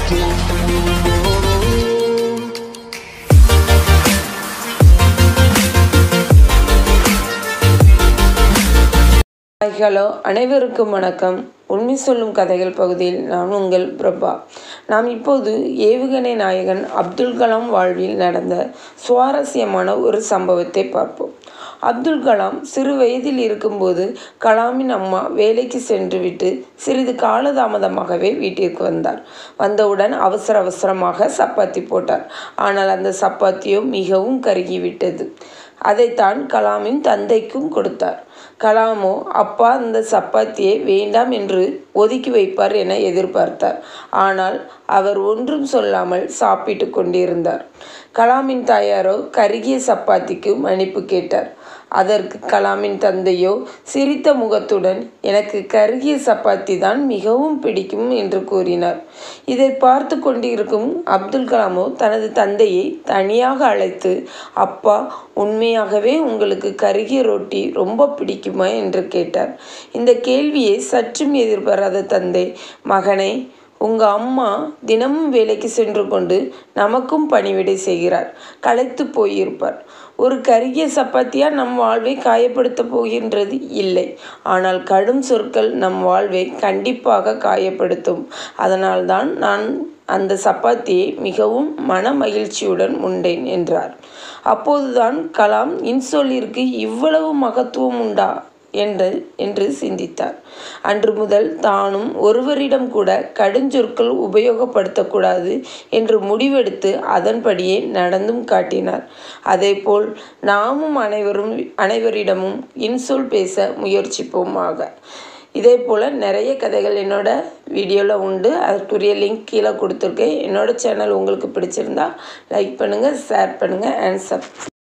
hi hello அனைவருக்கும் வணக்கம் உண்மை சொல்லும் கதைகள் பகுதியில் நான் உங்கள் பிரபா நாம் இப்போது ஏவுகணை நாயகன் அப்துல் கலாம் வாழ்வில் நடந்த சுவாரஸ்யமான ஒரு சம்பவத்தை பார்ப்போம் அப்துல் கலாம் சிறு வயதில் இருக்கும்போது கலாமின் அம்மா வேலைக்கு சென்றுவிட்டு சிறிது காலதாமதமாகவே வீட்டிற்கு வந்தார் வந்தவுடன் அவசர அவசரமாக சப்பாத்தி போட்டார் ஆனால் அந்த சப்பாத்தியோ மிகவும் கருகிவிட்டது அதைத்தான் கலாமின் தந்தைக்கும் கொடுத்தார் கலாமோ அப்பா அந்த சப்பாத்தியை வேண்டாம் என்று ஒதுக்கி வைப்பார் என எதிர்பார்த்தார் ஆனால் அவர் ஒன்றும் சொல்லாமல் சாப்பிட்டு கொண்டிருந்தார் கலாமின் தாயாரோ கருகிய சப்பாத்திக்கு மன்னிப்பு கேட்டார் அதற்கு கலாமின் தந்தையோ சிரித்த முகத்துடன் எனக்கு கருகிய சப்பாத்தி தான் மிகவும் பிடிக்கும் என்று கூறினார் இதை பார்த்து கொண்டிருக்கும் அப்துல் கலாமோ தனது தந்தையை தனியாக அழைத்து அப்பா உண்மையாகவே உங்களுக்கு கருகிய ரொட்டி ரொம்ப பிடிக்குமா என்று கேட்டார் இந்த கேள்வியை சற்றும் எதிர்பாராத தந்தை மகனை உங்க அம்மா தினமும் வேலைக்கு சென்று கொண்டு நமக்கும் பணிவிடை செய்கிறார் களைத்து போயிருப்பார் ஒரு கருகிய சப்பாத்தியா நம் வாழ்வை காயப்படுத்த போகின்றது இல்லை ஆனால் கடும் சொற்கள் நம் வாழ்வை கண்டிப்பாக காயப்படுத்தும் அதனால்தான் நான் அந்த சப்பாத்தியை மிகவும் மன மகிழ்ச்சியுடன் உண்டேன் என்றார் அப்போதுதான் கலாம் இன்சொல்லிற்கு இவ்வளவு மகத்துவம் உண்டா என்று என்று சிந்தித்தார் அன்று முதல் தானும் ஒருவரிடம் கூட கடுஞ்சொற்கள் உபயோகப்படுத்தக்கூடாது என்று முடிவெடுத்து அதன்படியே நடந்தும் காட்டினார் அதேபோல் நாமும் அனைவரும் அனைவரிடமும் இன்சொல் பேச முயற்சிப்போமாக இதே போல் நிறைய கதைகள் என்னோட வீடியோவில் உண்டு அதற்குரிய லிங்க் கீழே கொடுத்துருக்கேன் என்னோட சேனல் உங்களுக்கு பிடிச்சிருந்தா லைக் பண்ணுங்கள் ஷேர் பண்ணுங்கள் அண்ட் சப்